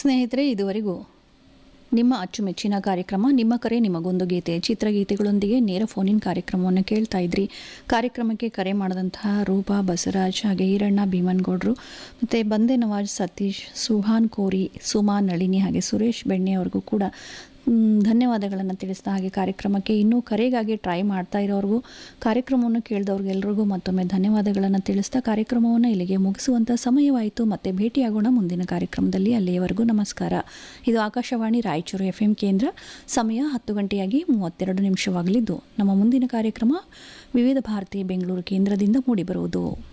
ಸ್ನೇಹಿತರೆ ಇದುವರೆಗೂ ನಿಮ್ಮ ಅಚ್ಚುಮೆಚ್ಚಿನ ಕಾರ್ಯಕ್ರಮ ನಿಮ್ಮ ಕರೆ ನಿಮಗೊಂದು ಗೀತೆ ಚಿತ್ರಗೀತೆಗಳೊಂದಿಗೆ ನೇರ ಫೋನಿನ್ ಕಾರ್ಯಕ್ರಮವನ್ನು ಕೇಳ್ತಾ ಇದ್ರಿ ಕಾರ್ಯಕ್ರಮಕ್ಕೆ ಕರೆ ಮಾಡಿದಂತಹ ರೂಪಾ ಬಸವರಾಜ್ ಹಾಗೆ ಈರಣ್ಣ ಭೀಮನ್ಗೌಡ್ರು ಮತ್ತು ಬಂದೆ ನವಾಜ್ ಸತೀಶ್ ಸುಹಾನ್ ಕೋರಿ ಸುಮಾ ನಳಿನಿ ಹಾಗೆ ಸುರೇಶ್ ಬೆಣ್ಣೆ ಅವ್ರಿಗೂ ಕೂಡ ಮ್, ಧನ್ಯವಾದಗಳನ್ನು ತಿಳಿಸ್ತಾ ಹಾಗೆ ಕಾರ್ಯಕ್ರಮಕ್ಕೆ ಇನ್ನೂ ಕರೆಗಾಗಿ ಟ್ರೈ ಮಾಡ್ತಾ ಇರೋರಿಗೂ ಕಾರ್ಯಕ್ರಮವನ್ನು ಕೇಳಿದವ್ರಿಗೆಲ್ರಿಗೂ ಮತ್ತೊಮ್ಮೆ ಧನ್ಯವಾದಗಳನ್ನು ತಿಳಿಸ್ತಾ ಕಾರ್ಯಕ್ರಮವನ್ನು ಇಲ್ಲಿಗೆ ಮುಗಿಸುವಂಥ ಸಮಯವಾಯಿತು ಮತ್ತೆ ಭೇಟಿಯಾಗೋಣ ಮುಂದಿನ ಕಾರ್ಯಕ್ರಮದಲ್ಲಿ ಅಲ್ಲಿಯವರೆಗೂ ನಮಸ್ಕಾರ ಇದು ಆಕಾಶವಾಣಿ ರಾಯಚೂರು ಎಫ್ ಎಂ ಕೇಂದ್ರ ಸಮಯ ಹತ್ತು ಗಂಟೆಯಾಗಿ ಮೂವತ್ತೆರಡು ನಿಮಿಷವಾಗಲಿದ್ದು ನಮ್ಮ ಮುಂದಿನ ಕಾರ್ಯಕ್ರಮ ವಿವಿಧ ಭಾರತಿ ಬೆಂಗಳೂರು ಕೇಂದ್ರದಿಂದ ಮೂಡಿಬರುವುದು